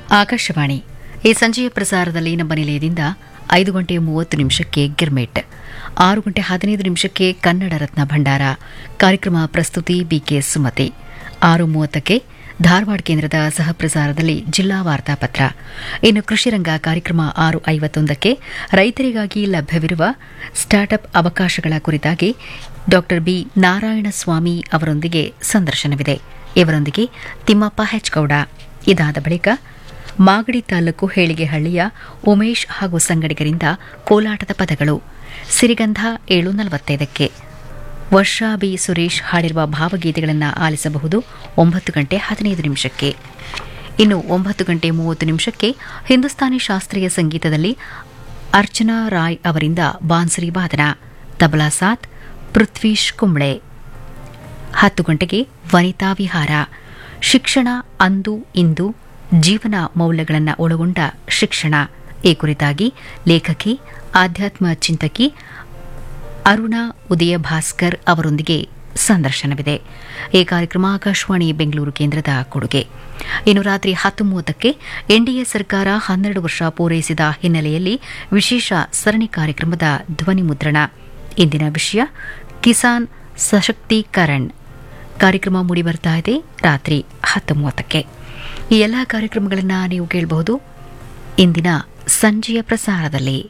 ಆಕಾಶವಾಣಿ ಈ ಸಂಜೆಯ ಪ್ರಸಾರದಲ್ಲಿ ನಮ್ಮ ನಿಲಯದಿಂದ ಐದು ಗಂಟೆ ಮೂವತ್ತು ನಿಮಿಷಕ್ಕೆ ಗಿರ್ಮೆಟ್ ಆರು ಗಂಟೆ ಹದಿನೈದು ನಿಮಿಷಕ್ಕೆ ಕನ್ನಡ ರತ್ನ ಭಂಡಾರ ಕಾರ್ಯಕ್ರಮ ಪ್ರಸ್ತುತಿ ಬಿಕೆ ಸುಮತಿ ಆರು ಮೂವತ್ತಕ್ಕೆ ಧಾರವಾಡ ಕೇಂದ್ರದ ಸಹಪ್ರಸಾರದಲ್ಲಿ ಜಿಲ್ಲಾ ವಾರ್ತಾಪತ್ರ ಇನ್ನು ಕೃಷಿರಂಗ ಕಾರ್ಯಕ್ರಮ ಆರು ಐವತ್ತೊಂದಕ್ಕೆ ರೈತರಿಗಾಗಿ ಲಭ್ಯವಿರುವ ಸ್ಟಾರ್ಟ್ಅಪ್ ಅವಕಾಶಗಳ ಕುರಿತಾಗಿ ಡಾ ಬಿ ನಾರಾಯಣಸ್ವಾಮಿ ಅವರೊಂದಿಗೆ ಸಂದರ್ಶನವಿದೆ ಇವರೊಂದಿಗೆ ತಿಮ್ಮಪ್ಪ ಹೆಚ್ಗೌಡ ಇದಾದ ಬಳಿಕ ಮಾಗಡಿ ತಾಲೂಕು ಹೇಳಿಗೆಹಳ್ಳಿಯ ಉಮೇಶ್ ಹಾಗೂ ಸಂಗಡಿಗರಿಂದ ಕೋಲಾಟದ ಪದಗಳು ಸಿರಿಗಂಧ ಏಳು ನಲವತ್ತೈದಕ್ಕೆ ವರ್ಷಾ ಬಿ ಸುರೇಶ್ ಹಾಡಿರುವ ಭಾವಗೀತೆಗಳನ್ನು ಆಲಿಸಬಹುದು ಒಂಬತ್ತು ಗಂಟೆ ಹದಿನೈದು ನಿಮಿಷಕ್ಕೆ ಇನ್ನು ಒಂಬತ್ತು ಗಂಟೆ ಮೂವತ್ತು ನಿಮಿಷಕ್ಕೆ ಹಿಂದೂಸ್ತಾನಿ ಶಾಸ್ತ್ರೀಯ ಸಂಗೀತದಲ್ಲಿ ಅರ್ಚನಾ ರಾಯ್ ಅವರಿಂದ ಬಾನ್ಸರಿ ವಾದನ ತಬಲಾ ಸಾತ್ ಪೃಥ್ವೀಶ್ ಕುಂಬ್ಳೆ ಹತ್ತು ಗಂಟೆಗೆ ವನಿತಾ ವಿಹಾರ ಶಿಕ್ಷಣ ಅಂದು ಇಂದು ಜೀವನ ಮೌಲ್ಯಗಳನ್ನು ಒಳಗೊಂಡ ಶಿಕ್ಷಣ ಈ ಕುರಿತಾಗಿ ಲೇಖಕಿ ಆಧ್ಯಾತ್ಮ ಚಿಂತಕಿ ಅರುಣಾ ಉದಯ ಭಾಸ್ಕರ್ ಅವರೊಂದಿಗೆ ಸಂದರ್ಶನವಿದೆ ಈ ಕಾರ್ಯಕ್ರಮ ಆಕಾಶವಾಣಿ ಬೆಂಗಳೂರು ಕೇಂದ್ರದ ಕೊಡುಗೆ ಇನ್ನು ರಾತ್ರಿ ಹತ್ತು ಮೂವತ್ತಕ್ಕೆ ಎನ್ಡಿಎ ಸರ್ಕಾರ ಹನ್ನೆರಡು ವರ್ಷ ಪೂರೈಸಿದ ಹಿನ್ನೆಲೆಯಲ್ಲಿ ವಿಶೇಷ ಸರಣಿ ಕಾರ್ಯಕ್ರಮದ ಧ್ವನಿ ಮುದ್ರಣ ಇಂದಿನ ವಿಷಯ ಕಿಸಾನ್ ಸಶಕ್ತೀಕರಣ್ ಕಾರ್ಯಕ್ರಮ ಮೂಡಿಬರ್ತಾ ಇದೆ ರಾತ್ರಿ ಹತ್ತು ಮೂವತ್ತಕ್ಕೆ ಈ ಎಲ್ಲ ಕಾರ್ಯಕ್ರಮಗಳನ್ನು ನೀವು ಕೇಳಬಹುದು ಇಂದಿನ ಸಂಜೆಯ ಪ್ರಸಾರದಲ್ಲಿ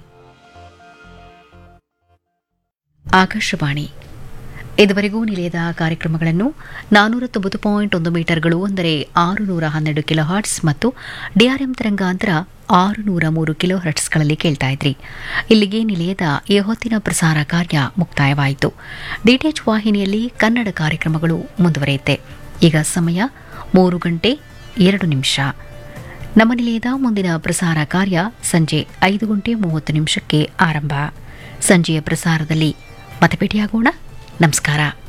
ಆಕಾಶವಾಣಿ ಇದುವರೆಗೂ ನಿಲಯದ ಕಾರ್ಯಕ್ರಮಗಳನ್ನು ನಾನೂರ ತೊಂಬತ್ತು ಪಾಯಿಂಟ್ ಒಂದು ಮೀಟರ್ಗಳು ಅಂದರೆ ಆರು ನೂರ ಹನ್ನೆರಡು ಕಿಲೋ ಹರ್ಟ್ಸ್ ಮತ್ತು ಡಿಆರ್ಎಂ ತರಂಗಾಂತರ ಆರು ನೂರ ಮೂರು ಕಿಲೋ ಹರ್ಟ್ಸ್ಗಳಲ್ಲಿ ಕೇಳ್ತಾ ಇದ್ರಿ ಇಲ್ಲಿಗೆ ನಿಲಯದ ಈ ಹೊತ್ತಿನ ಪ್ರಸಾರ ಕಾರ್ಯ ಮುಕ್ತಾಯವಾಯಿತು ಡಿಟಿಎಚ್ ವಾಹಿನಿಯಲ್ಲಿ ಕನ್ನಡ ಕಾರ್ಯಕ್ರಮಗಳು ಮುಂದುವರಿಯುತ್ತೆ ಈಗ ಸಮಯ ಮೂರು ಗಂಟೆ ಎರಡು ನಿಮಿಷ ನಮ್ಮ ನಿಲಯದ ಮುಂದಿನ ಪ್ರಸಾರ ಕಾರ್ಯ ಸಂಜೆ ಐದು ಗಂಟೆ ಮೂವತ್ತು ನಿಮಿಷಕ್ಕೆ ಆರಂಭ ಸಂಜೆಯ ಪ್ರಸಾರದಲ್ಲಿ ಮತ್ತೆ ಭೇಟಿಯಾಗೋಣ ನಮಸ್ಕಾರ